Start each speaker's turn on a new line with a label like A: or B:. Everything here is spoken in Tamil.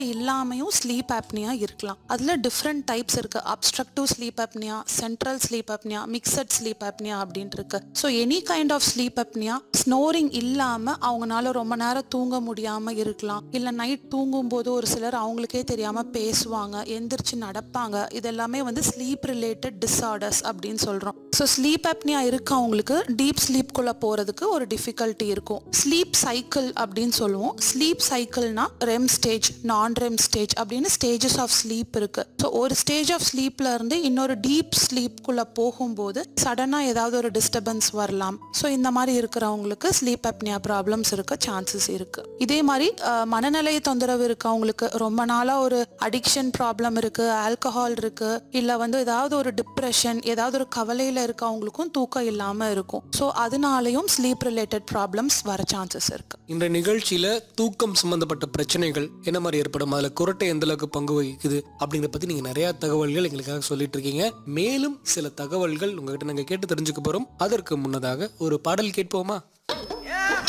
A: இல்லாமையும் ஸ்லீப் ஆப்னியா இருக்கலாம் அதுல டிஃப்ரெண்ட் டைப்ஸ் இருக்கு obstructive sleep apnea central sleep apnea mixed sleep apnea அப்படின்ட்டு இருக்கு so any kind of sleep apnea snoring இல்லாம அவங்கனால ரொம்ப நேரம் தூங்க முடியாம இருக்கலாம் இல்ல நைட் தூங்கும் போது ஒரு சிலர் அவங்களுக்கே தெரியாம பேசுவாங்க எந்திரிச்சு நடப்பாங்க இதெல்லாமே வந்து ஸ்லீப் ரிலேட்டட் டிஸார்டர்ஸ் அப்படின்னு சொல்றோம் ஸோ ஸ்லீப் apnea இருக்கவங்களுக்கு டீப் ஸ்லீப்குள்ள போறதுக்கு ஒரு டிஃபிகல்ட்டி இருக்கும் ஸ்லீப் சைக்கிள் அப்படின்னு சொல்லுவோம் ஸ்லீப் சைக்கிள்னா REM stage non REM stage அப்படின்னு ஸ்டேஜஸ் ஆஃப் ஸ்லீப் இருக்கு ஸோ ஒரு ஸ்டேஜ் ஆஃப் ஸ்லீப்ல இருந்து இன்னொரு டீப் ஸ்லீப்குள்ள போகும்போது சடனா ஏதாவது ஒரு டிஸ்டர்பன்ஸ் வரலாம் ஸோ இந்த மாதிரி இருக்கிறவங்களுக்கு ஸ்லீப் apnea ப்ராப்ளம்ஸ் இருக்க சான்சஸ் இருக்கு இதே மாதிரி அஹ், மனநிலை தொந்தரவு இருக்கவங்களுக்கு ரொம்ப நாளா ஒரு அடிக்ஷன் ப்ராப்ளம் இருக்கு ஆல்கஹால் இருக்கு இல்ல வந்து ஏதாவது ஒரு டிப்ரெஷன் ஏதாவது ஒரு கவலையில இருக்கவங்களுக்கும் தூக்கம் இல்லாம இருக்கும் ஸோ அதனாலையும் ஸ்லீப் ரிலேட்டட் ப்ராப்ளம்ஸ் வர சான்சஸ் இருக்கு
B: இந்த நிகழ்ச்சியில தூக்கம் சம்பந்தப்பட்ட பிரச்சனைகள் என்ன மாதிரி ஏற்படும் அதுல குரட்டை எந்த அளவுக்கு பங்கு வகிக்குது அப்படிங்கறத பத்தி நீங்க நிறைய தகவல்கள் எங்களுக்காக சொல்லிட்டு இருக்கீங்க மேலும் சில தகவல்கள் உங்ககிட்ட நாங்க கேட்டு தெரிஞ்சுக்க போறோம் அதற்கு முன்னதாக ஒரு பாடல் கேட்போமா